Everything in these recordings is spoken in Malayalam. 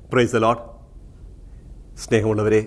പ്രൈസ് ലോട്ട് സ്നേഹമുള്ളവരെ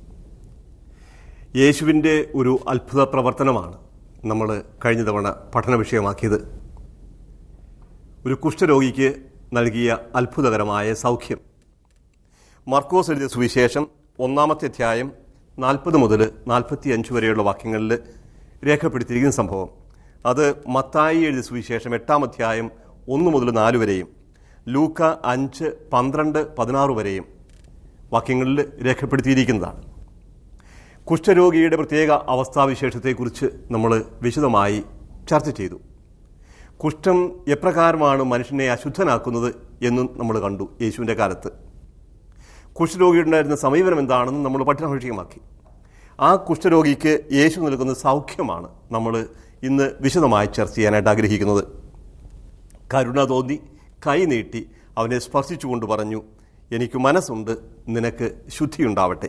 യേശുവിൻ്റെ ഒരു അത്ഭുത പ്രവർത്തനമാണ് നമ്മൾ കഴിഞ്ഞ തവണ പഠന വിഷയമാക്കിയത് ഒരു കുഷ്ഠരോഗിക്ക് നൽകിയ അത്ഭുതകരമായ സൗഖ്യം മർക്കോസ് എഴുതിയ സുവിശേഷം ഒന്നാമത്തെ അധ്യായം നാൽപ്പത് മുതൽ നാൽപ്പത്തി അഞ്ച് വരെയുള്ള വാക്യങ്ങളിൽ രേഖപ്പെടുത്തിയിരിക്കുന്ന സംഭവം അത് മത്തായി എഴുതിയ സുവിശേഷം എട്ടാം അധ്യായം ഒന്ന് മുതൽ നാല് വരെയും ലൂക്ക അഞ്ച് പന്ത്രണ്ട് പതിനാറ് വരെയും വാക്യങ്ങളിൽ രേഖപ്പെടുത്തിയിരിക്കുന്നതാണ് കുഷ്ഠരോഗിയുടെ പ്രത്യേക അവസ്ഥാവിശേഷത്തെക്കുറിച്ച് നമ്മൾ വിശദമായി ചർച്ച ചെയ്തു കുഷ്ഠം എപ്രകാരമാണ് മനുഷ്യനെ അശുദ്ധനാക്കുന്നത് എന്നും നമ്മൾ കണ്ടു യേശുവിൻ്റെ കാലത്ത് കുഷ്ഠരോഗിയുണ്ടായിരുന്ന സമീപനം എന്താണെന്ന് നമ്മൾ പഠന വിഷയമാക്കി ആ കുഷ്ഠരോഗിക്ക് യേശു നൽകുന്ന സൗഖ്യമാണ് നമ്മൾ ഇന്ന് വിശദമായി ചർച്ച ചെയ്യാനായിട്ട് ആഗ്രഹിക്കുന്നത് കരുണ തോന്നി കൈ നീട്ടി അവനെ സ്പർശിച്ചുകൊണ്ട് പറഞ്ഞു എനിക്ക് മനസ്സുണ്ട് നിനക്ക് ശുദ്ധിയുണ്ടാവട്ടെ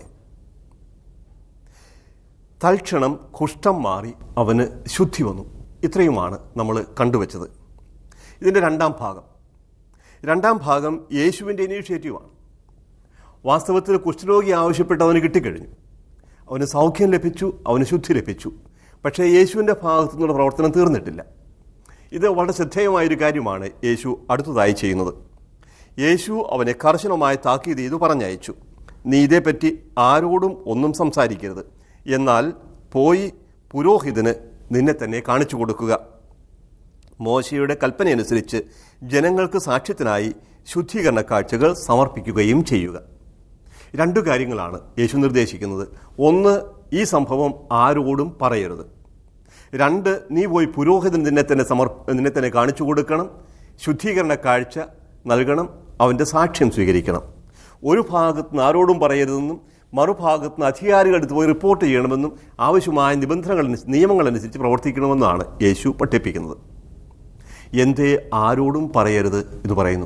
തൽക്ഷണം കുഷ്ഠം മാറി അവന് ശുദ്ധി വന്നു ഇത്രയുമാണ് നമ്മൾ കണ്ടുവച്ചത് ഇതിൻ്റെ രണ്ടാം ഭാഗം രണ്ടാം ഭാഗം യേശുവിൻ്റെ ഇനീഷ്യേറ്റീവാണ് വാസ്തവത്തിൽ കുഷ്ഠരോഗി ആവശ്യപ്പെട്ട് അവന് കിട്ടിക്കഴിഞ്ഞു അവന് സൗഖ്യം ലഭിച്ചു അവന് ശുദ്ധി ലഭിച്ചു പക്ഷേ യേശുവിൻ്റെ ഭാഗത്തു നിന്നുള്ള പ്രവർത്തനം തീർന്നിട്ടില്ല ഇത് വളരെ ശ്രദ്ധേയമായൊരു കാര്യമാണ് യേശു അടുത്തതായി ചെയ്യുന്നത് യേശു അവനെ കർശനമായി താക്കീത് ചെയ്തു പറഞ്ഞയച്ചു നീ ഇതേപ്പറ്റി ആരോടും ഒന്നും സംസാരിക്കരുത് എന്നാൽ പോയി പുരോഹിതന് നിന്നെ തന്നെ കാണിച്ചു കൊടുക്കുക മോശയുടെ കൽപ്പനയനുസരിച്ച് ജനങ്ങൾക്ക് സാക്ഷ്യത്തിനായി ശുദ്ധീകരണ കാഴ്ചകൾ സമർപ്പിക്കുകയും ചെയ്യുക രണ്ടു കാര്യങ്ങളാണ് യേശു നിർദ്ദേശിക്കുന്നത് ഒന്ന് ഈ സംഭവം ആരോടും പറയരുത് രണ്ട് നീ പോയി പുരോഹിതൻ നിന്നെ തന്നെ സമർ നിന്നെ തന്നെ കാണിച്ചു കൊടുക്കണം ശുദ്ധീകരണ കാഴ്ച നൽകണം അവൻ്റെ സാക്ഷ്യം സ്വീകരിക്കണം ഒരു ഭാഗത്ത് നിന്ന് ആരോടും പറയരുതെന്നും മറുഭാഗത്ത് നിന്ന് അധികാരികൾ അടുത്ത് പോയി റിപ്പോർട്ട് ചെയ്യണമെന്നും ആവശ്യമായ നിബന്ധനകൾ നിയമങ്ങളനുസരിച്ച് പ്രവർത്തിക്കണമെന്നാണ് യേശു പഠിപ്പിക്കുന്നത് എന്തേ ആരോടും പറയരുത് എന്ന് പറയുന്നു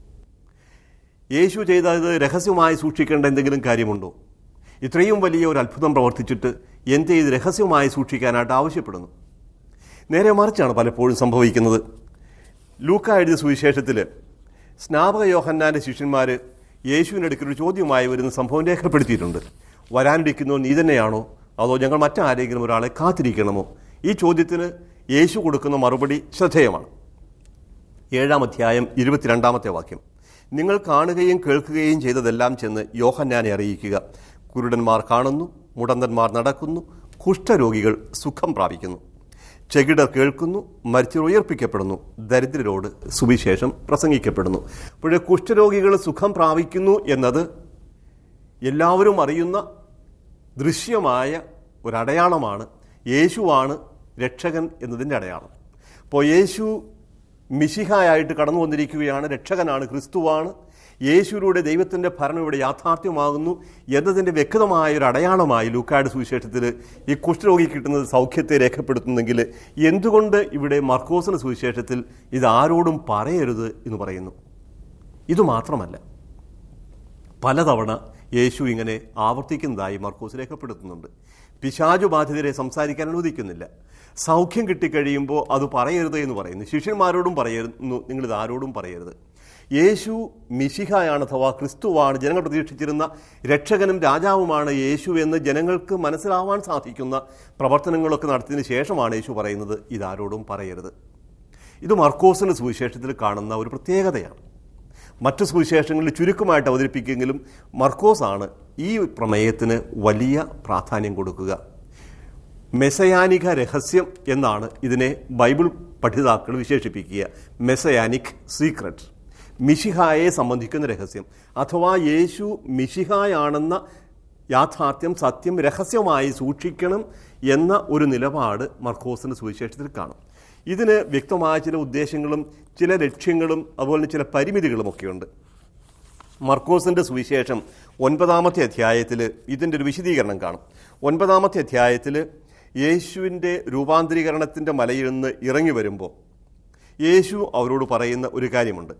യേശു ചെയ്ത ഇത് രഹസ്യമായി സൂക്ഷിക്കേണ്ട എന്തെങ്കിലും കാര്യമുണ്ടോ ഇത്രയും വലിയ ഒരു അത്ഭുതം പ്രവർത്തിച്ചിട്ട് എന്തേ ഇത് രഹസ്യമായി സൂക്ഷിക്കാനായിട്ട് ആവശ്യപ്പെടുന്നു നേരെ മറിച്ചാണ് പലപ്പോഴും സംഭവിക്കുന്നത് ലൂക്ക എഴുതിയ സുവിശേഷത്തിൽ സ്നാപക യോഹന്നാൻ്റെ ശിഷ്യന്മാർ യേശുവിൻ്റെ അടുക്കൽ ഒരു ചോദ്യമായി വരുന്ന സംഭവം രേഖപ്പെടുത്തിയിട്ടുണ്ട് വരാനിരിക്കുന്നോ നീ തന്നെയാണോ അതോ ഞങ്ങൾ മറ്റാരെങ്കിലും ഒരാളെ കാത്തിരിക്കണമോ ഈ ചോദ്യത്തിന് യേശു കൊടുക്കുന്ന മറുപടി ശ്രദ്ധേയമാണ് ഏഴാം അധ്യായം ഇരുപത്തിരണ്ടാമത്തെ വാക്യം നിങ്ങൾ കാണുകയും കേൾക്കുകയും ചെയ്തതെല്ലാം ചെന്ന് യോഹന്നാനെ അറിയിക്കുക കുരുടന്മാർ കാണുന്നു മുടന്തന്മാർ നടക്കുന്നു കുഷ്ഠരോഗികൾ സുഖം പ്രാപിക്കുന്നു ചെകിടർ കേൾക്കുന്നു മരിച്ചവർ ഉയർപ്പിക്കപ്പെടുന്നു ദരിദ്രരോട് സുവിശേഷം പ്രസംഗിക്കപ്പെടുന്നു അപ്പോൾ കുഷ്ഠരോഗികൾ സുഖം പ്രാപിക്കുന്നു എന്നത് എല്ലാവരും അറിയുന്ന ദൃശ്യമായ ഒരടയാളമാണ് യേശുവാണ് രക്ഷകൻ എന്നതിൻ്റെ അടയാളം അപ്പോൾ യേശു മിശിഹായായിട്ട് കടന്നു വന്നിരിക്കുകയാണ് രക്ഷകനാണ് ക്രിസ്തുവാണ് യേശുവിലൂടെ ദൈവത്തിൻ്റെ ഭരണം ഇവിടെ യാഥാർത്ഥ്യമാകുന്നു എന്നതിൻ്റെ വ്യക്തമായ ഒരു അടയാളമായി ലൂക്കാട് സുവിശേഷത്തിൽ ഈ കുഷ്ഠരോഗി കിട്ടുന്നത് സൗഖ്യത്തെ രേഖപ്പെടുത്തുന്നെങ്കിൽ എന്തുകൊണ്ട് ഇവിടെ മർക്കോസിന് സുവിശേഷത്തിൽ ഇത് ആരോടും പറയരുത് എന്ന് പറയുന്നു ഇതുമാത്രമല്ല പലതവണ യേശു ഇങ്ങനെ ആവർത്തിക്കുന്നതായി മർക്കോസ് രേഖപ്പെടുത്തുന്നുണ്ട് പിശാചു ബാധിതരെ സംസാരിക്കാൻ അനുവദിക്കുന്നില്ല സൗഖ്യം കിട്ടിക്കഴിയുമ്പോൾ അത് പറയരുത് എന്ന് പറയുന്നു ശിഷ്യന്മാരോടും പറയുന്നു നിങ്ങളിത് ആരോടും പറയരുത് യേശു മിശിഹായാണ് അഥവാ ക്രിസ്തുവാണ് ജനങ്ങൾ പ്രതീക്ഷിച്ചിരുന്ന രക്ഷകനും രാജാവുമാണ് യേശു എന്ന് ജനങ്ങൾക്ക് മനസ്സിലാവാൻ സാധിക്കുന്ന പ്രവർത്തനങ്ങളൊക്കെ നടത്തിയതിന് ശേഷമാണ് യേശു പറയുന്നത് ഇതാരോടും പറയരുത് ഇത് മർക്കോസിൻ്റെ സുവിശേഷത്തിൽ കാണുന്ന ഒരു പ്രത്യേകതയാണ് മറ്റു സുവിശേഷങ്ങളിൽ ചുരുക്കമായിട്ട് അവതരിപ്പിക്കുമെങ്കിലും മർക്കോസാണ് ഈ പ്രമേയത്തിന് വലിയ പ്രാധാന്യം കൊടുക്കുക മെസയാനിക രഹസ്യം എന്നാണ് ഇതിനെ ബൈബിൾ പഠിതാക്കൾ വിശേഷിപ്പിക്കുക മെസയാനിക് സീക്രട്ട് മിഷിഹായെ സംബന്ധിക്കുന്ന രഹസ്യം അഥവാ യേശു മിഷിഹായാണെന്ന യാഥാർത്ഥ്യം സത്യം രഹസ്യമായി സൂക്ഷിക്കണം എന്ന ഒരു നിലപാട് മർക്കോസിൻ്റെ സുവിശേഷത്തിൽ കാണും ഇതിന് വ്യക്തമായ ചില ഉദ്ദേശങ്ങളും ചില ലക്ഷ്യങ്ങളും അതുപോലെ ചില പരിമിതികളും ഒക്കെയുണ്ട് മർക്കോസിൻ്റെ സുവിശേഷം ഒൻപതാമത്തെ അധ്യായത്തിൽ ഇതിൻ്റെ ഒരു വിശദീകരണം കാണും ഒൻപതാമത്തെ അധ്യായത്തിൽ യേശുവിൻ്റെ രൂപാന്തരീകരണത്തിൻ്റെ മലയിൽ നിന്ന് ഇറങ്ങി വരുമ്പോൾ യേശു അവരോട് പറയുന്ന ഒരു കാര്യമുണ്ട്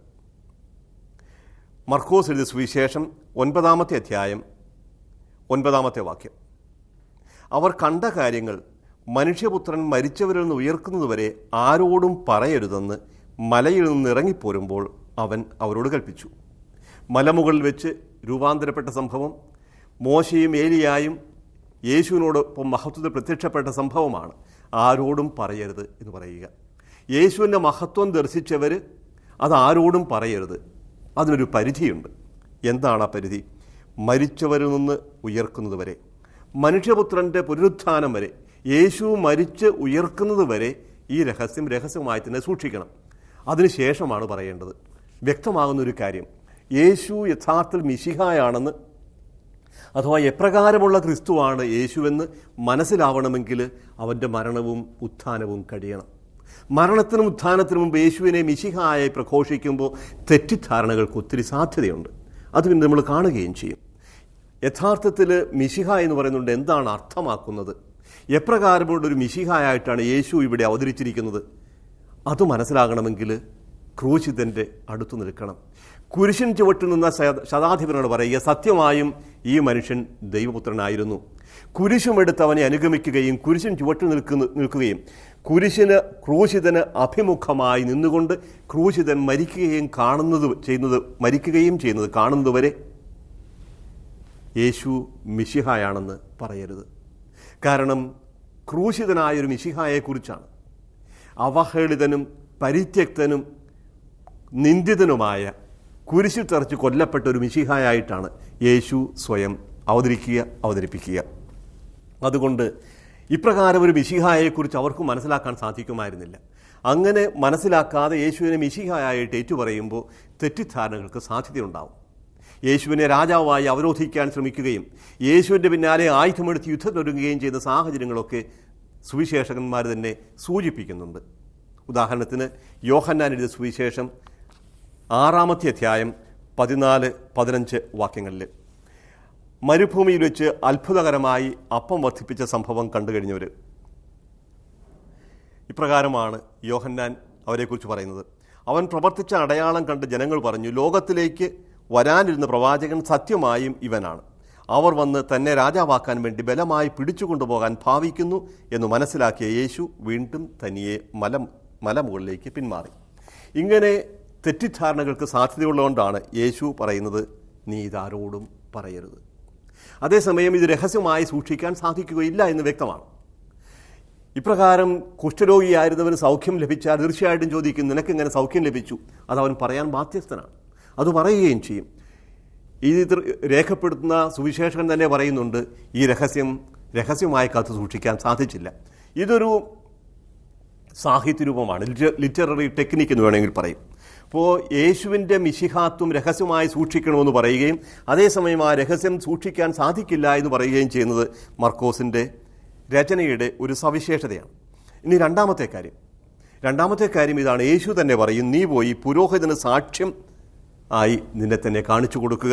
മർക്കോസ് എഴുതിയ സുവിശേഷം ഒൻപതാമത്തെ അധ്യായം ഒൻപതാമത്തെ വാക്യം അവർ കണ്ട കാര്യങ്ങൾ മനുഷ്യപുത്രൻ മരിച്ചവരിൽ നിന്ന് ഉയർക്കുന്നതുവരെ ആരോടും പറയരുതെന്ന് മലയിൽ നിന്ന് ഇറങ്ങിപ്പോരുമ്പോൾ അവൻ അവരോട് കൽപ്പിച്ചു മലമുകളിൽ വെച്ച് രൂപാന്തരപ്പെട്ട സംഭവം മോശയും ഏലിയായും യേശുവിനോടൊപ്പം മഹത്വത്തിൽ പ്രത്യക്ഷപ്പെട്ട സംഭവമാണ് ആരോടും പറയരുത് എന്ന് പറയുക യേശുവിൻ്റെ മഹത്വം ദർശിച്ചവർ അത് ആരോടും പറയരുത് അതിനൊരു പരിധിയുണ്ട് എന്താണ് ആ പരിധി മരിച്ചവരിൽ നിന്ന് ഉയർക്കുന്നത് വരെ മനുഷ്യപുത്രൻ്റെ പുനരുത്ഥാനം വരെ യേശു മരിച്ച് ഉയർക്കുന്നത് വരെ ഈ രഹസ്യം രഹസ്യമായി തന്നെ സൂക്ഷിക്കണം അതിനുശേഷമാണ് പറയേണ്ടത് വ്യക്തമാകുന്ന ഒരു കാര്യം യേശു യഥാർത്ഥത്തിൽ മിശിഹായാണെന്ന് അഥവാ എപ്രകാരമുള്ള ക്രിസ്തുവാണ് യേശുവെന്ന് മനസ്സിലാവണമെങ്കിൽ അവൻ്റെ മരണവും ഉത്ഥാനവും കഴിയണം മരണത്തിനും ഉത്ഥാനത്തിനും മുമ്പ് യേശുവിനെ മിശിഹായായി പ്രഘോഷിക്കുമ്പോൾ തെറ്റിദ്ധാരണകൾക്ക് ഒത്തിരി സാധ്യതയുണ്ട് അത് പിന്നെ നമ്മൾ കാണുകയും ചെയ്യും യഥാർത്ഥത്തിൽ മിശിഹ എന്ന് പറയുന്നുണ്ട് എന്താണ് അർത്ഥമാക്കുന്നത് എപ്രകാരമുള്ള ഒരു മിശിഹായായിട്ടാണ് യേശു ഇവിടെ അവതരിച്ചിരിക്കുന്നത് അത് മനസ്സിലാകണമെങ്കിൽ ക്രൂശിതൻ്റെ അടുത്തു നിൽക്കണം കുരിശൻ ചുവട്ടിൽ നിന്ന ശത- ശതാധിപനോട് പറയുക സത്യമായും ഈ മനുഷ്യൻ ദൈവപുത്രനായിരുന്നു കുരിശുമെടുത്ത് അവനെ അനുഗമിക്കുകയും കുരിശൻ ചുവട്ടിൽ നിൽക്കുന്ന നിൽക്കുകയും കുരിശിന് ക്രൂശിതന് അഭിമുഖമായി നിന്നുകൊണ്ട് ക്രൂശിതൻ മരിക്കുകയും കാണുന്നത് ചെയ്യുന്നത് മരിക്കുകയും ചെയ്യുന്നത് കാണുന്നതുവരെ യേശു മിശിഹായാണെന്ന് പറയരുത് കാരണം ക്രൂശിതനായൊരു മിശിഹായെക്കുറിച്ചാണ് അവഹേളിതനും പരിത്യക്തനും നിന്ദിതനുമായ കുരിശിൽ തറച്ച് കൊല്ലപ്പെട്ട ഒരു മിശിഹായായിട്ടാണ് യേശു സ്വയം അവതരിക്കുക അവതരിപ്പിക്കുക അതുകൊണ്ട് ഇപ്രകാരം ഒരു മിശിഹായെക്കുറിച്ച് അവർക്ക് മനസ്സിലാക്കാൻ സാധിക്കുമായിരുന്നില്ല അങ്ങനെ മനസ്സിലാക്കാതെ യേശുവിനെ മിശിഹായായിട്ട് ഏറ്റുപറയുമ്പോൾ തെറ്റിദ്ധാരണകൾക്ക് സാധ്യതയുണ്ടാവും യേശുവിനെ രാജാവായി അവരോധിക്കാൻ ശ്രമിക്കുകയും യേശുവിൻ്റെ പിന്നാലെ ആയുധമെടുത്ത് യുദ്ധത്തിനൊരുങ്ങുകയും ചെയ്യുന്ന സാഹചര്യങ്ങളൊക്കെ സുവിശേഷകന്മാർ തന്നെ സൂചിപ്പിക്കുന്നുണ്ട് ഉദാഹരണത്തിന് യോഹന്നാൻ എഴുതിയ സുവിശേഷം ആറാമത്തെ അധ്യായം പതിനാല് പതിനഞ്ച് വാക്യങ്ങളിൽ മരുഭൂമിയിൽ വെച്ച് അത്ഭുതകരമായി അപ്പം വർദ്ധിപ്പിച്ച സംഭവം കണ്ടു കഴിഞ്ഞവർ ഇപ്രകാരമാണ് യോഹന്നാൻ അവരെക്കുറിച്ച് പറയുന്നത് അവൻ പ്രവർത്തിച്ച അടയാളം കണ്ട് ജനങ്ങൾ പറഞ്ഞു ലോകത്തിലേക്ക് വരാനിരുന്ന പ്രവാചകൻ സത്യമായും ഇവനാണ് അവർ വന്ന് തന്നെ രാജാവാക്കാൻ വേണ്ടി ബലമായി പിടിച്ചുകൊണ്ടുപോകാൻ ഭാവിക്കുന്നു എന്ന് മനസ്സിലാക്കിയ യേശു വീണ്ടും തനിയെ മല മലമുകളിലേക്ക് പിന്മാറി ഇങ്ങനെ തെറ്റിദ്ധാരണകൾക്ക് സാധ്യതയുള്ളതുകൊണ്ടാണ് യേശു പറയുന്നത് നീ ഇതാരോടും പറയരുത് അതേസമയം ഇത് രഹസ്യമായി സൂക്ഷിക്കാൻ സാധിക്കുകയില്ല എന്ന് വ്യക്തമാണ് ഇപ്രകാരം കുഷ്ഠരോഗിയായിരുന്നവന് സൗഖ്യം ലഭിച്ചാൽ തീർച്ചയായിട്ടും ചോദിക്കും നിനക്കെങ്ങനെ സൗഖ്യം ലഭിച്ചു അത് അവൻ പറയാൻ ബാധ്യസ്ഥനാണ് അത് പറയുകയും ചെയ്യും ഇത് രേഖപ്പെടുത്തുന്ന സുവിശേഷകൻ തന്നെ പറയുന്നുണ്ട് ഈ രഹസ്യം രഹസ്യമായി കാത്തു സൂക്ഷിക്കാൻ സാധിച്ചില്ല ഇതൊരു സാഹിത്യരൂപമാണ് ലിറ്റററി ടെക്നിക്ക് എന്ന് വേണമെങ്കിൽ പറയും അപ്പോൾ യേശുവിൻ്റെ മിശിഹാത്വം രഹസ്യമായി സൂക്ഷിക്കണമെന്ന് പറയുകയും അതേസമയം ആ രഹസ്യം സൂക്ഷിക്കാൻ സാധിക്കില്ല എന്ന് പറയുകയും ചെയ്യുന്നത് മർക്കോസിൻ്റെ രചനയുടെ ഒരു സവിശേഷതയാണ് ഇനി രണ്ടാമത്തെ കാര്യം രണ്ടാമത്തെ കാര്യം ഇതാണ് യേശു തന്നെ പറയും നീ പോയി പുരോഹിതന് സാക്ഷ്യം ആയി നിന്നെ തന്നെ കാണിച്ചു കൊടുക്കുക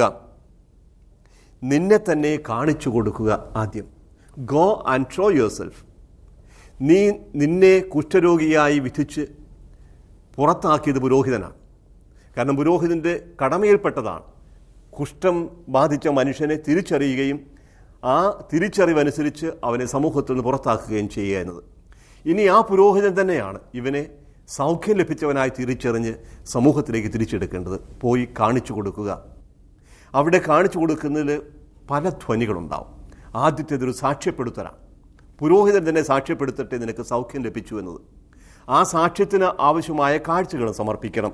നിന്നെ തന്നെ കാണിച്ചു കൊടുക്കുക ആദ്യം go and show yourself നീ നിന്നെ കുഷ്ഠരോഗിയായി വിധിച്ച് പുറത്താക്കിയത് പുരോഹിതനാണ് കാരണം പുരോഹിതൻ്റെ കടമയിൽപ്പെട്ടതാണ് കുഷ്ഠം ബാധിച്ച മനുഷ്യനെ തിരിച്ചറിയുകയും ആ തിരിച്ചറിവനുസരിച്ച് അവനെ സമൂഹത്തിൽ നിന്ന് പുറത്താക്കുകയും ചെയ്യുക എന്നത് ഇനി ആ പുരോഹിതൻ തന്നെയാണ് ഇവനെ സൗഖ്യം ലഭിച്ചവനായി തിരിച്ചറിഞ്ഞ് സമൂഹത്തിലേക്ക് തിരിച്ചെടുക്കേണ്ടത് പോയി കാണിച്ചു കൊടുക്കുക അവിടെ കാണിച്ചു കൊടുക്കുന്നതിൽ പല ധ്വനികളുണ്ടാവും ആദ്യത്തേതൊരു സാക്ഷ്യപ്പെടുത്തലാണ് പുരോഹിതൻ തന്നെ സാക്ഷ്യപ്പെടുത്തട്ടെ നിനക്ക് സൗഖ്യം ലഭിച്ചു എന്നത് ആ സാക്ഷ്യത്തിന് ആവശ്യമായ കാഴ്ചകൾ സമർപ്പിക്കണം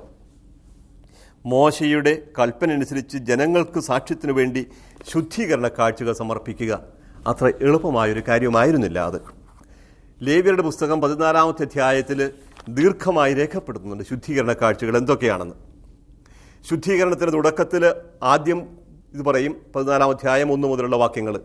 മോശയുടെ കൽപ്പന അനുസരിച്ച് ജനങ്ങൾക്ക് സാക്ഷ്യത്തിനു വേണ്ടി ശുദ്ധീകരണ കാഴ്ചകൾ സമർപ്പിക്കുക അത്ര എളുപ്പമായൊരു കാര്യമായിരുന്നില്ല അത് ലേവ്യരുടെ പുസ്തകം പതിനാലാമത്തെ അധ്യായത്തിൽ ദീർഘമായി രേഖപ്പെടുത്തുന്നുണ്ട് ശുദ്ധീകരണ കാഴ്ചകൾ എന്തൊക്കെയാണെന്ന് ശുദ്ധീകരണത്തിൻ്റെ തുടക്കത്തിൽ ആദ്യം ഇത് പറയും പതിനാലാം അധ്യായം ഒന്ന് മുതലുള്ള വാക്യങ്ങൾ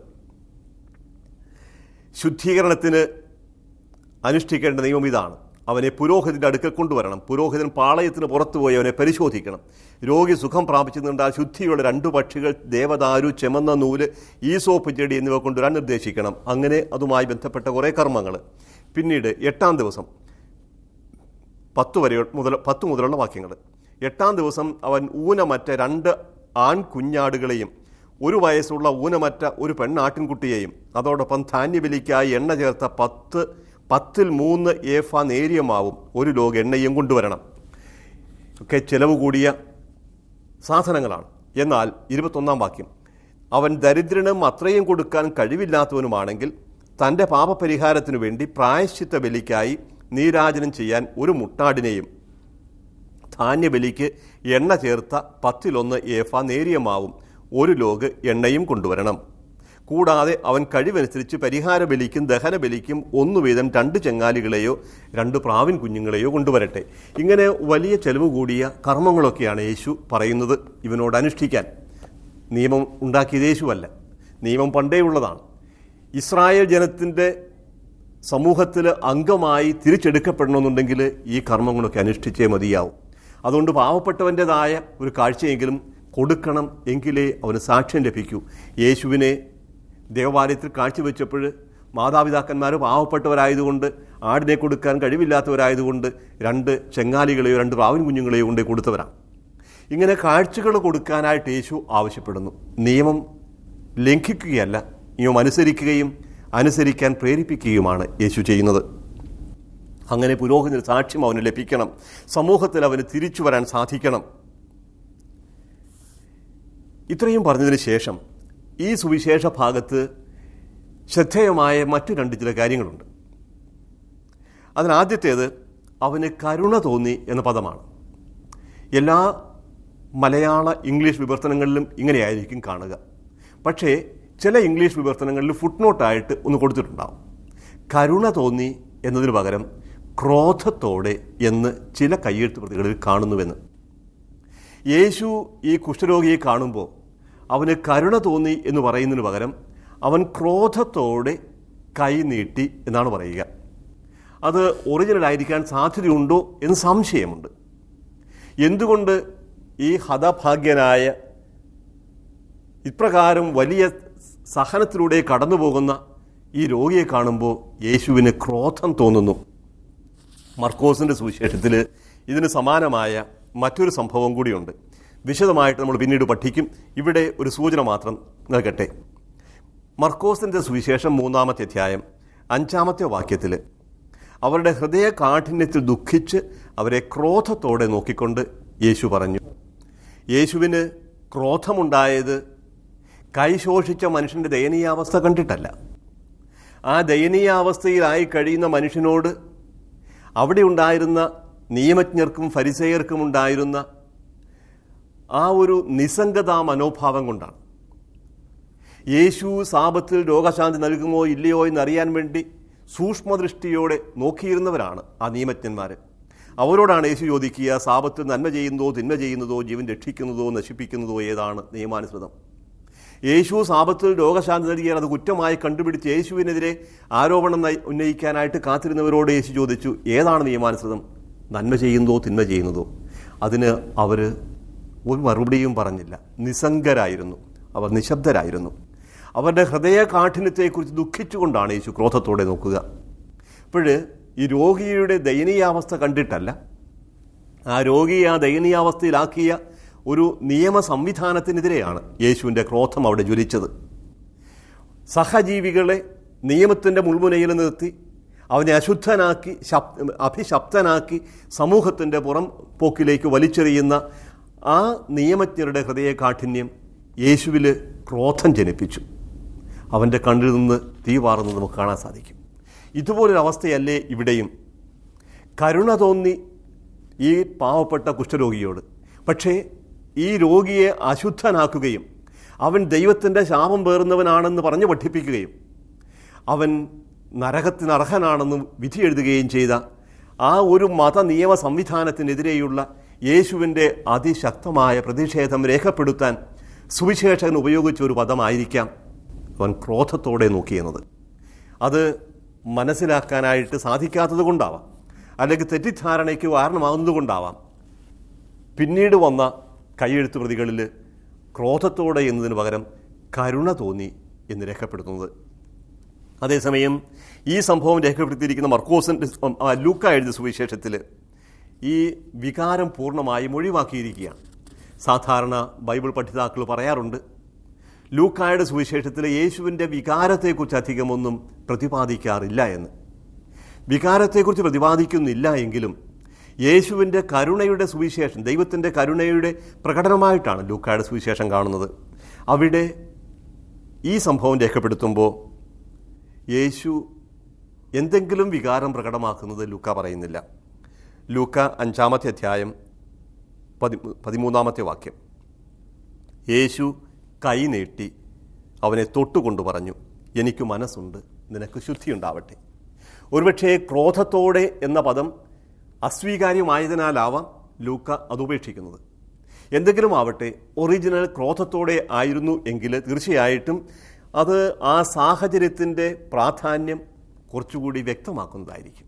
ശുദ്ധീകരണത്തിന് അനുഷ്ഠിക്കേണ്ട നിയമം ഇതാണ് അവനെ പുരോഹിതന്റെ അടുക്കൽ കൊണ്ടുവരണം പുരോഹിതൻ പാളയത്തിന് പുറത്തുപോയി അവനെ പരിശോധിക്കണം രോഗി സുഖം പ്രാപിച്ചിട്ടുണ്ടാൽ ശുദ്ധിയുള്ള രണ്ടു പക്ഷികൾ ദേവദാരു ചെമന്ന നൂല് ഈസോപ്പ് ചെടി എന്നിവ കൊണ്ടുവരാൻ നിർദ്ദേശിക്കണം അങ്ങനെ അതുമായി ബന്ധപ്പെട്ട കുറേ കർമ്മങ്ങൾ പിന്നീട് എട്ടാം ദിവസം പത്ത് വരെ മുതൽ പത്ത് മുതലുള്ള വാക്യങ്ങൾ എട്ടാം ദിവസം അവൻ ഊനമറ്റ രണ്ട് ആൺ കുഞ്ഞാടുകളെയും ഒരു വയസ്സുള്ള ഊനമറ്റ ഒരു പെണ്ണാട്ടിൻകുട്ടിയെയും അതോടൊപ്പം ധാന്യബലിക്കായി എണ്ണ ചേർത്ത പത്ത് പത്തിൽ മൂന്ന് ഏഫ നേരിയ മാവും ഒരു ലോക എണ്ണയും കൊണ്ടുവരണം ഒക്കെ ചിലവ് കൂടിയ സാധനങ്ങളാണ് എന്നാൽ ഇരുപത്തൊന്നാം വാക്യം അവൻ ദരിദ്രനും അത്രയും കൊടുക്കാൻ കഴിവില്ലാത്തവനുമാണെങ്കിൽ തൻ്റെ പാപപരിഹാരത്തിനു വേണ്ടി പ്രായശ്ചിത്ത ബലിക്കായി നീരാജനം ചെയ്യാൻ ഒരു മുട്ടാടിനെയും ധാന്യബലിക്ക് എണ്ണ ചേർത്ത പത്തിലൊന്ന് ഏഫ നേരിയ മാവും ഒരു ലോഗ് എണ്ണയും കൊണ്ടുവരണം കൂടാതെ അവൻ കഴിവനുസരിച്ച് പരിഹാര ബലിക്കും ദഹന ബലിക്കും ഒന്നു വീതം രണ്ട് ചെങ്ങാലികളെയോ രണ്ട് പ്രാവിൻ കുഞ്ഞുങ്ങളെയോ കൊണ്ടുവരട്ടെ ഇങ്ങനെ വലിയ ചെലവ് കൂടിയ കർമ്മങ്ങളൊക്കെയാണ് യേശു പറയുന്നത് ഇവനോട് അനുഷ്ഠിക്കാൻ നിയമം ഉണ്ടാക്കിയത് യേശുവല്ല നിയമം പണ്ടേ ഉള്ളതാണ് ഇസ്രായേൽ ജനത്തിൻ്റെ സമൂഹത്തിൽ അംഗമായി തിരിച്ചെടുക്കപ്പെടണമെന്നുണ്ടെങ്കിൽ ഈ കർമ്മങ്ങളൊക്കെ അനുഷ്ഠിച്ചേ മതിയാവും അതുകൊണ്ട് പാവപ്പെട്ടവൻ്റെതായ ഒരു കാഴ്ചയെങ്കിലും കൊടുക്കണം എങ്കിലേ അവന് സാക്ഷ്യം ലഭിക്കൂ യേശുവിനെ ദേവാലയത്തിൽ കാഴ്ചവെച്ചപ്പോൾ മാതാപിതാക്കന്മാർ പാവപ്പെട്ടവരായതുകൊണ്ട് ആടിനെ കൊടുക്കാൻ കഴിവില്ലാത്തവരായതുകൊണ്ട് രണ്ട് ചെങ്ങാലികളെയോ രണ്ട് പ്രാവിൻ കുഞ്ഞുങ്ങളെയോ കൊണ്ട് കൊടുത്തവരാണ് ഇങ്ങനെ കാഴ്ചകൾ കൊടുക്കാനായിട്ട് യേശു ആവശ്യപ്പെടുന്നു നിയമം ലംഘിക്കുകയല്ല നിയമം അനുസരിക്കുകയും അനുസരിക്കാൻ പ്രേരിപ്പിക്കുകയുമാണ് യേശു ചെയ്യുന്നത് അങ്ങനെ പുരോഹിതന് സാക്ഷ്യം അവന് ലഭിക്കണം സമൂഹത്തിൽ അവന് തിരിച്ചു വരാൻ സാധിക്കണം ഇത്രയും പറഞ്ഞതിന് ശേഷം ഈ സുവിശേഷ ഭാഗത്ത് ശ്രദ്ധേയമായ മറ്റു രണ്ട് ചില കാര്യങ്ങളുണ്ട് അതിനാദ്യത്തേത് അവന് കരുണ തോന്നി എന്ന പദമാണ് എല്ലാ മലയാള ഇംഗ്ലീഷ് വിവർത്തനങ്ങളിലും ഇങ്ങനെയായിരിക്കും കാണുക പക്ഷേ ചില ഇംഗ്ലീഷ് വിവർത്തനങ്ങളിൽ ഫുട്നോട്ടായിട്ട് ഒന്ന് കൊടുത്തിട്ടുണ്ടാവും കരുണ തോന്നി എന്നതിന് പകരം ക്രോധത്തോടെ എന്ന് ചില കയ്യെഴുത്ത് പ്രതികളിൽ കാണുന്നുവെന്ന് യേശു ഈ കുഷ്ഠരോഗിയെ കാണുമ്പോൾ അവന് കരുണ തോന്നി എന്ന് പറയുന്നതിന് പകരം അവൻ ക്രോധത്തോടെ കൈ നീട്ടി എന്നാണ് പറയുക അത് ഒറിജിനൽ ആയിരിക്കാൻ സാധ്യതയുണ്ടോ എന്ന് സംശയമുണ്ട് എന്തുകൊണ്ട് ഈ ഹതഭാഗ്യനായ ഇപ്രകാരം വലിയ സഹനത്തിലൂടെ കടന്നു പോകുന്ന ഈ രോഗിയെ കാണുമ്പോൾ യേശുവിന് ക്രോധം തോന്നുന്നു മർക്കോസിന്റെ സുവിശേഷത്തിൽ ഇതിന് സമാനമായ മറ്റൊരു സംഭവം കൂടിയുണ്ട് വിശദമായിട്ട് നമ്മൾ പിന്നീട് പഠിക്കും ഇവിടെ ഒരു സൂചന മാത്രം നൽകട്ടെ മർക്കോസിന്റെ സുവിശേഷം മൂന്നാമത്തെ അധ്യായം അഞ്ചാമത്തെ വാക്യത്തിൽ അവരുടെ ഹൃദയ കാഠിന്യത്തിൽ ദുഃഖിച്ച് അവരെ ക്രോധത്തോടെ നോക്കിക്കൊണ്ട് യേശു പറഞ്ഞു യേശുവിന് ക്രോധമുണ്ടായത് കൈശോഷിച്ച മനുഷ്യന്റെ ദയനീയാവസ്ഥ കണ്ടിട്ടല്ല ആ ദയനീയാവസ്ഥയിലായി കഴിയുന്ന മനുഷ്യനോട് അവിടെ ഉണ്ടായിരുന്ന നിയമജ്ഞർക്കും ഫരിസേയർക്കും ഉണ്ടായിരുന്ന ആ ഒരു നിസ്സംഗതാ മനോഭാവം കൊണ്ടാണ് യേശു സാപത്തിൽ രോഗശാന്തി നൽകുമോ ഇല്ലയോ എന്നറിയാൻ വേണ്ടി സൂക്ഷ്മദൃഷ്ടിയോടെ നോക്കിയിരുന്നവരാണ് ആ നിയമജ്ഞന്മാർ അവരോടാണ് യേശു ചോദിക്കുക സാപത്തിൽ നന്മ ചെയ്യുന്നതോ തിന്മ ചെയ്യുന്നതോ ജീവൻ രക്ഷിക്കുന്നതോ നശിപ്പിക്കുന്നതോ ഏതാണ് നിയമാനുസൃതം യേശു സാപത്തിൽ രോഗശാന്തി നൽകിയാൽ അത് കുറ്റമായി കണ്ടുപിടിച്ച് യേശുവിനെതിരെ ആരോപണം നയി- ഉന്നയിക്കാനായിട്ട് കാത്തിരുന്നവരോട് യേശു ചോദിച്ചു ഏതാണ് നിയമാനുസൃതം നന്മ ചെയ്യുന്നതോ തിന്മ ചെയ്യുന്നതോ അതിന് അവർ ഒരു മറുപടിയും പറഞ്ഞില്ല നിസ്സംഗരായിരുന്നു അവർ നിശബ്ദരായിരുന്നു അവരുടെ ഹൃദയ കാഠിന്യത്തെക്കുറിച്ച് ദുഃഖിച്ചുകൊണ്ടാണ് യേശു ക്രോധത്തോടെ നോക്കുക അപ്പോൾ ഈ രോഗിയുടെ ദയനീയാവസ്ഥ കണ്ടിട്ടല്ല ആ രോഗിയെ ആ ദയനീയാവസ്ഥയിലാക്കിയ ഒരു നിയമ സംവിധാനത്തിനെതിരെയാണ് യേശുവിൻ്റെ ക്രോധം അവിടെ ജ്വലിച്ചത് സഹജീവികളെ നിയമത്തിൻ്റെ മുൾമുനയിൽ നിർത്തി അവനെ അശുദ്ധനാക്കി ശബ് അഭിശപ്തനാക്കി സമൂഹത്തിൻ്റെ പുറം പോക്കിലേക്ക് വലിച്ചെറിയുന്ന ആ നിയമജ്ഞരുടെ ഹൃദയകാഠിന്യം യേശുവിൽ ക്രോധം ജനിപ്പിച്ചു അവൻ്റെ കണ്ണിൽ നിന്ന് തീ വാറുന്നത് നമുക്ക് കാണാൻ സാധിക്കും ഇതുപോലൊരു അവസ്ഥയല്ലേ ഇവിടെയും കരുണ തോന്നി ഈ പാവപ്പെട്ട കുഷ്ഠരോഗിയോട് പക്ഷേ ഈ രോഗിയെ അശുദ്ധനാക്കുകയും അവൻ ദൈവത്തിൻ്റെ ശാപം പേറുന്നവനാണെന്ന് പറഞ്ഞു പഠിപ്പിക്കുകയും അവൻ നരകത്തിന് അർഹനാണെന്ന് വിധി എഴുതുകയും ചെയ്ത ആ ഒരു മത നിയമ സംവിധാനത്തിനെതിരെയുള്ള യേശുവിൻ്റെ അതിശക്തമായ പ്രതിഷേധം രേഖപ്പെടുത്താൻ സുവിശേഷകൻ ഉപയോഗിച്ച ഒരു പദമായിരിക്കാം അവൻ ക്രോധത്തോടെ നോക്കിയെന്നത് അത് മനസ്സിലാക്കാനായിട്ട് സാധിക്കാത്തത് കൊണ്ടാവാം അല്ലെങ്കിൽ തെറ്റിദ്ധാരണയ്ക്ക് കാരണമാകുന്നത് കൊണ്ടാവാം പിന്നീട് വന്ന കൈയെഴുത്ത് പ്രതികളിൽ ക്രോധത്തോടെ എന്നതിന് പകരം കരുണ തോന്നി എന്ന് രേഖപ്പെടുത്തുന്നത് അതേസമയം ഈ സംഭവം രേഖപ്പെടുത്തിയിരിക്കുന്ന മർക്കോസിൻ്റെ ആ, ലൂക്ക എഴുതിയ സുവിശേഷത്തിൽ ഈ വികാരം പൂർണ്ണമായും ഒഴിവാക്കിയിരിക്കുകയാണ് സാധാരണ ബൈബിൾ പഠിതാക്കൾ പറയാറുണ്ട് ലൂക്കായുടെ സുവിശേഷത്തിൽ യേശുവിൻ്റെ വികാരത്തെക്കുറിച്ച് അധികമൊന്നും പ്രതിപാദിക്കാറില്ല എന്ന് വികാരത്തെക്കുറിച്ച് പ്രതിപാദിക്കുന്നില്ല എങ്കിലും യേശുവിൻ്റെ കരുണയുടെ സുവിശേഷം ദൈവത്തിൻ്റെ കരുണയുടെ പ്രകടനമായിട്ടാണ് ലൂക്കായുടെ സുവിശേഷം കാണുന്നത് അവിടെ ഈ സംഭവം രേഖപ്പെടുത്തുമ്പോൾ യേശു എന്തെങ്കിലും വികാരം പ്രകടമാക്കുന്നത് ലൂക്ക പറയുന്നില്ല ലൂക്ക അഞ്ചാമത്തെ അധ്യായം പതി പതിമൂന്നാമത്തെ വാക്യം യേശു കൈ നീട്ടി അവനെ തൊട്ടുകൊണ്ട് പറഞ്ഞു എനിക്ക് മനസ്സുണ്ട് നിനക്ക് ശുദ്ധിയുണ്ടാവട്ടെ ഒരുപക്ഷേ ക്രോധത്തോടെ എന്ന പദം അസ്വീകാര്യമായതിനാലാവാം ലൂക്ക അത് ഉപേക്ഷിക്കുന്നത് എന്തെങ്കിലും ആവട്ടെ ഒറിജിനൽ ക്രോധത്തോടെ ആയിരുന്നു എങ്കിൽ തീർച്ചയായിട്ടും അത് ആ സാഹചര്യത്തിൻ്റെ പ്രാധാന്യം കുറച്ചുകൂടി വ്യക്തമാക്കുന്നതായിരിക്കും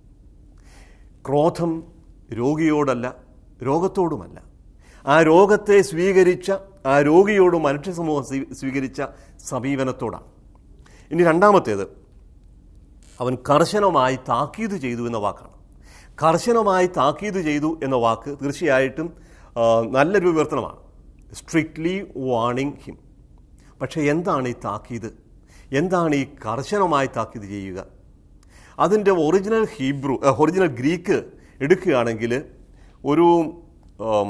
ക്രോധം രോഗിയോടല്ല രോഗത്തോടുമല്ല ആ രോഗത്തെ സ്വീകരിച്ച ആ രോഗിയോട് മനുഷ്യ സമൂഹം സ്വീ- സ്വീകരിച്ച സമീപനത്തോടാണ് ഇനി രണ്ടാമത്തേത് അവൻ കർശനമായി താക്കീത് ചെയ്തു എന്ന വാക്കാണ് കർശനമായി താക്കീത് ചെയ്തു എന്ന വാക്ക് തീർച്ചയായിട്ടും ആ, നല്ലൊരു വിവർത്തനമാണ് സ്ട്രിക്ട്ലി വാണിംഗ് ഹിം പക്ഷേ എന്താണ് ഈ താക്കീത് എന്താണ് ഈ കർശനമായി താക്കീത് ചെയ്യുക അതിൻ്റെ ഒറിജിനൽ ഹീബ്രു അഹ്, ഒറിജിനൽ ഗ്രീക്ക് എടുക്കുകയാണെങ്കിൽ ഒരു ആം,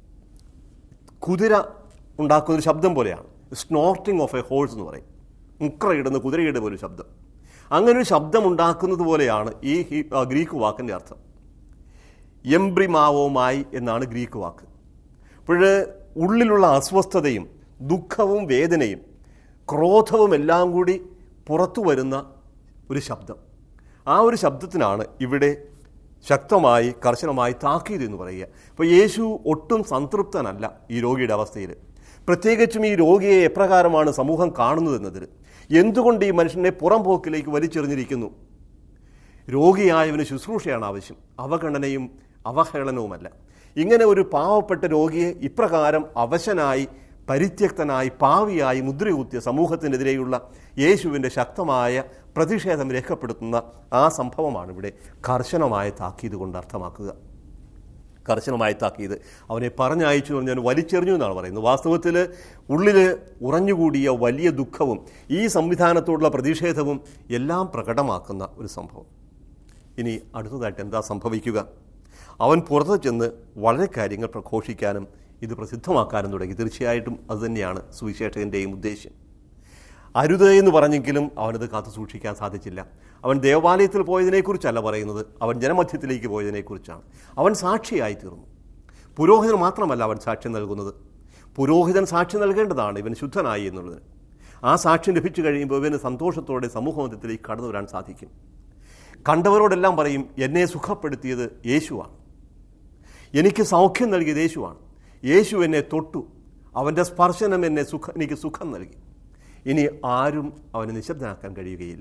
കുതിര ഉണ്ടാക്കുന്ന ഒരു ശബ്ദം പോലെയാണ് സ്നോർട്ടിങ് ഓഫ് എ ഹോഴ്സ് എന്ന് പറയും മുക്രയിടുന്ന കുതിരയുടെ പോലെ ഒരു ശബ്ദം അങ്ങനെ ഒരു ശബ്ദം ഉണ്ടാക്കുന്നത് പോലെയാണ് ഈ ഹി- ആ, ഗ്രീക്ക് വാക്കിൻ്റെ അർത്ഥം എംബ്രിമാവോമായി എന്നാണ് ഗ്രീക്ക് വാക്ക് അപ്പോൾ ഉള്ളിലുള്ള അസ്വസ്ഥതയും ദുഃഖവും വേദനയും ക്രോധവും എല്ലാം കൂടി പുറത്തു വരുന്ന ഒരു ശബ്ദം ആ ഒരു ശബ്ദത്തിനാണ് ഇവിടെ ശക്തമായി കർശനമായി താക്കീത് എന്ന് പറയുക അപ്പോൾ യേശു ഒട്ടും സംതൃപ്തനല്ല ഈ രോഗിയുടെ അവസ്ഥയിൽ പ്രത്യേകിച്ചും ഈ രോഗിയെ എപ്രകാരമാണ് സമൂഹം കാണുന്നതെന്നതിൽ എന്തുകൊണ്ട് ഈ മനുഷ്യനെ പുറംപോക്കിലേക്ക് വലിച്ചെറിഞ്ഞിരിക്കുന്നു രോഗിയായവന് ശുശ്രൂഷയാണ് ആവശ്യം അവഗണനയും അവഹേളനവുമല്ല ഇങ്ങനെ ഒരു പാവപ്പെട്ട രോഗിയെ ഇപ്രകാരം അവശനായി പരിത്യക്തനായി പാവിയായി മുദ്രകുത്തിയ സമൂഹത്തിനെതിരെയുള്ള യേശുവിൻ്റെ ശക്തമായ പ്രതിഷേധം രേഖപ്പെടുത്തുന്ന ആ സംഭവമാണ് ഇവിടെ കർശനമായ താക്കീത് കൊണ്ട് അർത്ഥമാക്കുക കർശനമായി താക്കീത് അവനെ പറഞ്ഞയച്ചു എന്ന് ഞാൻ വലിച്ചെറിഞ്ഞു എന്നാണ് പറയുന്നത് വാസ്തവത്തിൽ ഉള്ളിൽ ഉറഞ്ഞുകൂടിയ വലിയ ദുഃഖവും ഈ സംവിധാനത്തോടുള്ള പ്രതിഷേധവും എല്ലാം പ്രകടമാക്കുന്ന ഒരു സംഭവം ഇനി അടുത്തതായിട്ട് എന്താ സംഭവിക്കുക അവൻ പുറത്ത് ചെന്ന് വളരെ കാര്യങ്ങൾ പ്രഘോഷിക്കാനും ഇത് പ്രസിദ്ധമാക്കാനും തുടങ്ങി തീർച്ചയായിട്ടും അതുതന്നെയാണ് സുവിശേഷകൻ്റെയും ഉദ്ദേശ്യം അരുത് എന്ന് പറഞ്ഞെങ്കിലും അവനത് കാത്തു സൂക്ഷിക്കാൻ സാധിച്ചില്ല അവൻ ദേവാലയത്തിൽ പോയതിനെക്കുറിച്ചല്ല പറയുന്നത് അവൻ ജനമധ്യത്തിലേക്ക് പോയതിനെക്കുറിച്ചാണ് അവൻ സാക്ഷിയായി തീർന്നു പുരോഹിതൻ മാത്രമല്ല അവൻ സാക്ഷ്യം നൽകുന്നത് പുരോഹിതൻ സാക്ഷ്യം നൽകേണ്ടതാണ് ഇവൻ ശുദ്ധനായി എന്നുള്ളത് ആ സാക്ഷ്യം ലഭിച്ചു കഴിയുമ്പോൾ ഇവന് സന്തോഷത്തോടെ സമൂഹമധ്യത്തിലേക്ക് കടന്നു വരാൻ സാധിക്കും കണ്ടവരോടെല്ലാം പറയും എന്നെ സുഖപ്പെടുത്തിയത് യേശുവാണ് എനിക്ക് സൗഖ്യം നൽകിയത് യേശുവാണ് യേശു എന്നെ തൊട്ടു അവൻ്റെ സ്പർശനം എന്നെ സുഖ എനിക്ക് സുഖം നൽകി ഇനി ആരും അവനെ നിശബ്ദനാക്കാൻ കഴിയുകയില്ല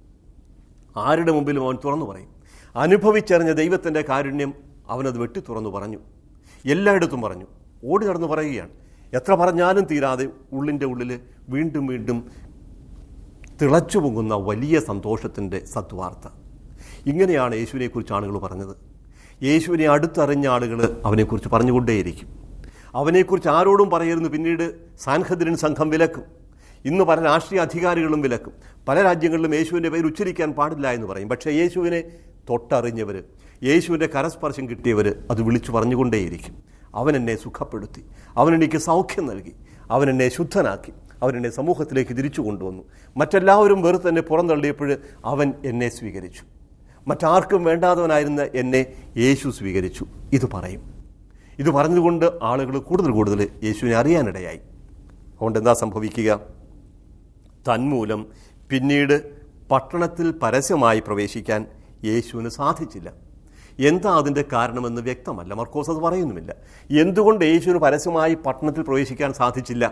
ആരുടെ മുമ്പിലും അവൻ തുറന്നു പറയും അനുഭവിച്ചറിഞ്ഞ ദൈവത്തിൻ്റെ കാരുണ്യം അവനത് വെട്ടി തുറന്നു പറഞ്ഞു എല്ലായിടത്തും പറഞ്ഞു ഓടി നടന്ന് പറയുകയാണ് എത്ര പറഞ്ഞാലും തീരാതെ ഉള്ളിൻ്റെ ഉള്ളിൽ വീണ്ടും വീണ്ടും തിളച്ചു പൊങ്ങുന്ന വലിയ സന്തോഷത്തിൻ്റെ സത്വാർത്ത ഇങ്ങനെയാണ് യേശുവിനെക്കുറിച്ച് ആളുകൾ പറഞ്ഞത് യേശുവിനെ അടുത്തറിഞ്ഞ ആളുകൾ അവനെക്കുറിച്ച് പറഞ്ഞുകൊണ്ടേയിരിക്കും അവനെക്കുറിച്ച് ആരോടും പറയരുന്ന് പിന്നീട് സാൻഹദ്രിൻ സംഘം വിലക്കും ഇന്ന് പല രാഷ്ട്രീയ അധികാരികളും വിലക്കും പല രാജ്യങ്ങളിലും യേശുവിൻ്റെ പേര് ഉച്ചരിക്കാൻ പാടില്ല എന്ന് പറയും പക്ഷേ യേശുവിനെ തൊട്ടറിഞ്ഞവർ യേശുവിൻ്റെ കരസ്പർശം കിട്ടിയവർ അത് വിളിച്ചു പറഞ്ഞുകൊണ്ടേയിരിക്കും അവൻ എന്നെ സുഖപ്പെടുത്തി അവൻ എനിക്ക് സൗഖ്യം നൽകി അവൻ എന്നെ ശുദ്ധനാക്കി അവൻ എന്നെ സമൂഹത്തിലേക്ക് തിരിച്ചു കൊണ്ടുവന്നു മറ്റെല്ലാവരും വെറുതെ എന്നെ പുറന്തള്ളിയപ്പോൾ അവൻ എന്നെ സ്വീകരിച്ചു മറ്റാർക്കും വേണ്ടാത്തവനായിരുന്ന എന്നെ യേശു സ്വീകരിച്ചു ഇത് പറയും ഇത് പറഞ്ഞുകൊണ്ട് ആളുകൾ കൂടുതൽ കൂടുതൽ യേശുവിനെ അറിയാനിടയായി അതുകൊണ്ട് എന്താ സംഭവിക്കുക തന്മൂലം പിന്നീട് പട്ടണത്തിൽ പരസ്യമായി പ്രവേശിക്കാൻ യേശുവിന് സാധിച്ചില്ല എന്താ അതിൻ്റെ കാരണമെന്ന് വ്യക്തമല്ല മർക്കോസ് അത് പറയുന്നുമില്ല എന്തുകൊണ്ട് യേശുവിന് പരസ്യമായി പട്ടണത്തിൽ പ്രവേശിക്കാൻ സാധിച്ചില്ല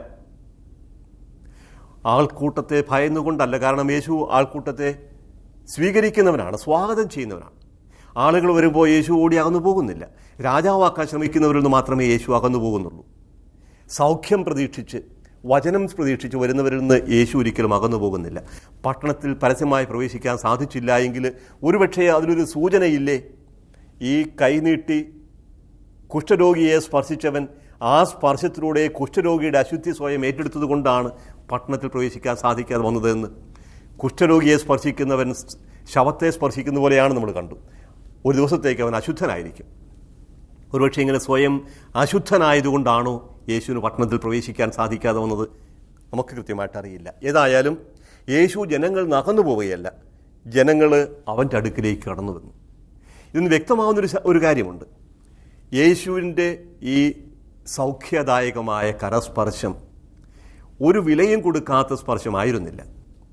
ആൾക്കൂട്ടത്തെ ഭയന്നുകൊണ്ടല്ല കാരണം യേശു ആൾക്കൂട്ടത്തെ സ്വീകരിക്കുന്നവനാണ് സ്വാഗതം ചെയ്യുന്നവനാണ് ആളുകൾ വരുമ്പോൾ യേശു ഓടി അകന്നു പോകുന്നില്ല രാജാവാക്കാൻ ശ്രമിക്കുന്നവരിൽ നിന്ന് മാത്രമേ യേശു അകന്നു പോകുന്നുള്ളൂ സൗഖ്യം പ്രതീക്ഷിച്ച് വചനം പ്രതീക്ഷിച്ച് വരുന്നവരിൽ നിന്ന് യേശു ഒരിക്കലും അകന്നു പോകുന്നില്ല പട്ടണത്തിൽ പരസ്യമായി പ്രവേശിക്കാൻ സാധിച്ചില്ല എങ്കിൽ ഒരുപക്ഷെ അതിലൊരു സൂചനയില്ലേ ഈ കൈനീട്ടി കുഷ്ഠരോഗിയെ സ്പർശിച്ചവൻ ആ സ്പർശത്തിലൂടെ കുഷ്ഠരോഗിയുടെ അശുദ്ധി സ്വയം ഏറ്റെടുത്തത് കൊണ്ടാണ് പട്ടണത്തിൽ പ്രവേശിക്കാൻ സാധിക്കാതെ വന്നതെന്ന് കുഷ്ഠരോഗിയെ സ്പർശിക്കുന്നവൻ ശവത്തെ സ്പർശിക്കുന്ന പോലെയാണ് നമ്മൾ കണ്ടു ഒരു ദിവസത്തേക്ക് അവൻ അശുദ്ധനായിരിക്കും ഒരുപക്ഷെ ഇങ്ങനെ സ്വയം അശുദ്ധനായതുകൊണ്ടാണോ യേശുവിന് പട്ടണത്തിൽ പ്രവേശിക്കാൻ സാധിക്കാതെ വന്നത് നമുക്ക് കൃത്യമായിട്ട് അറിയില്ല ഏതായാലും യേശു ജനങ്ങൾ നകന്നു പോവുകയല്ല ജനങ്ങൾ അവൻ്റെ അടുക്കിലേക്ക് കടന്നു വന്നു ഇതിന് വ്യക്തമാവുന്നൊരു സ- ഒരു കാര്യമുണ്ട് യേശുവിൻ്റെ ഈ സൗഖ്യദായകമായ കരസ്പർശം ഒരു വിലയും കൊടുക്കാത്ത സ്പർശമായിരുന്നില്ല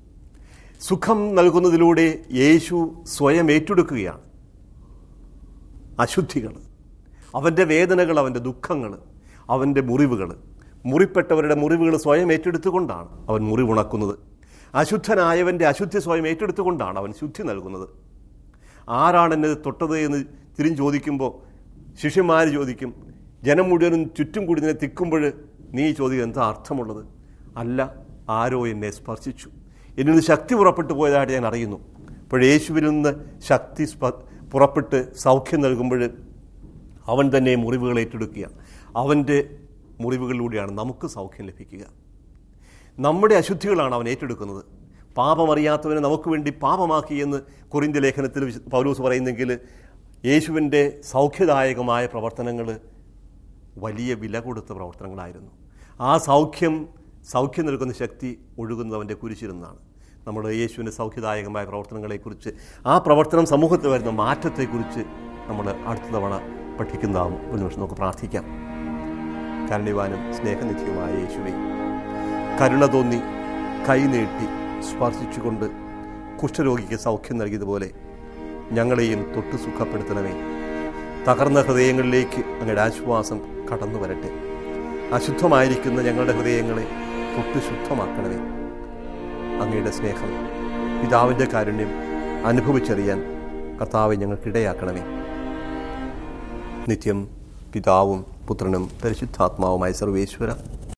സുഖം നൽകുന്നതിലൂടെ യേശു സ്വയം ഏറ്റെടുക്കുകയാണ് അശുദ്ധികൾ അവൻ്റെ വേദനകൾ അവൻ്റെ ദുഃഖങ്ങൾ അവൻ്റെ മുറിവുകൾ മുറിപ്പെട്ടവരുടെ മുറിവുകൾ സ്വയം ഏറ്റെടുത്തുകൊണ്ടാണ് അവൻ മുറിവുണക്കുന്നത് അശുദ്ധനായവൻ്റെ അശുദ്ധി സ്വയം ഏറ്റെടുത്തുകൊണ്ടാണ് അവൻ ശുദ്ധി നൽകുന്നത് ആരാണ് എന്നെ തൊട്ടത് എന്ന് തിരിഞ്ഞ് ചോദിക്കുമ്പോൾ ശിഷ്യന്മാർ ചോദിക്കും ജനം മുഴുവനും ചുറ്റും കൂടി നിന്നെ തിക്കുമ്പോൾ നീ ചോദിക്കുക എന്താ അർത്ഥമുള്ളത് അല്ല ആരോ എന്നെ സ്പർശിച്ചു എന്നിൽ നിന്ന് ശക്തി പുറപ്പെട്ടു പോയതായിട്ട് ഞാൻ അറിയുന്നു അപ്പോൾ യേശുവിൽ നിന്ന് ശക്തി സ്പ പുറപ്പെട്ട് സൗഖ്യം നൽകുമ്പോൾ അവൻ തന്നെ മുറിവുകൾ ഏറ്റെടുക്കുകയാണ് അവൻ്റെ മുറിവുകളിലൂടെയാണ് നമുക്ക് സൗഖ്യം ലഭിക്കുക നമ്മുടെ അശുദ്ധികളാണ് അവൻ ഏറ്റെടുക്കുന്നത് പാപമറിയാത്തവനെ നമുക്ക് വേണ്ടി പാപമാക്കി എന്ന് കുറിന്ത്യ ലേഖനത്തിൽ വിശു- പൗലൂസ് പറയുന്നെങ്കിൽ യേശുവിൻ്റെ സൗഖ്യദായകമായ പ്രവർത്തനങ്ങൾ വലിയ വില കൊടുത്ത പ്രവർത്തനങ്ങളായിരുന്നു ആ സൗഖ്യം സൗഖ്യം നൽകുന്ന ശക്തി ഒഴുകുന്നത് അവൻ്റെ കുരിശിരുന്നാണ് നമ്മൾ യേശുവിൻ്റെ സൗഖ്യദായകമായ പ്രവർത്തനങ്ങളെക്കുറിച്ച് ആ പ്രവർത്തനം സമൂഹത്തിൽ വരുന്ന മാറ്റത്തെക്കുറിച്ച് നമ്മൾ അടുത്ത തവണ പഠിക്കുന്നതാവും ഒരു നിമിഷം നമുക്ക് പ്രാർത്ഥിക്കാം കരുണിവാനും സ്നേഹനിധിയുമായ യേശുവെ കരുണ തോന്നി കൈനീട്ടി സ്പർശിച്ചുകൊണ്ട് കുഷ്ഠരോഗിക്ക് സൗഖ്യം നൽകിയതുപോലെ ഞങ്ങളെയും തൊട്ട് സുഖപ്പെടുത്തണമേ തകർന്ന ഹൃദയങ്ങളിലേക്ക് അങ്ങയുടെ ആശ്വാസം കടന്നു വരട്ടെ അശുദ്ധമായിരിക്കുന്ന ഞങ്ങളുടെ ഹൃദയങ്ങളെ തൊട്ട് ശുദ്ധമാക്കണമേ അങ്ങയുടെ സ്നേഹം പിതാവിൻ്റെ കാരുണ്യം അനുഭവിച്ചറിയാൻ കർത്താവെ ഞങ്ങൾക്കിടയാക്കണമേ നിത്യം പിതാവും പുത്രനും പരിശുദ്ധാത്മാവുമായ സർവേശ്വര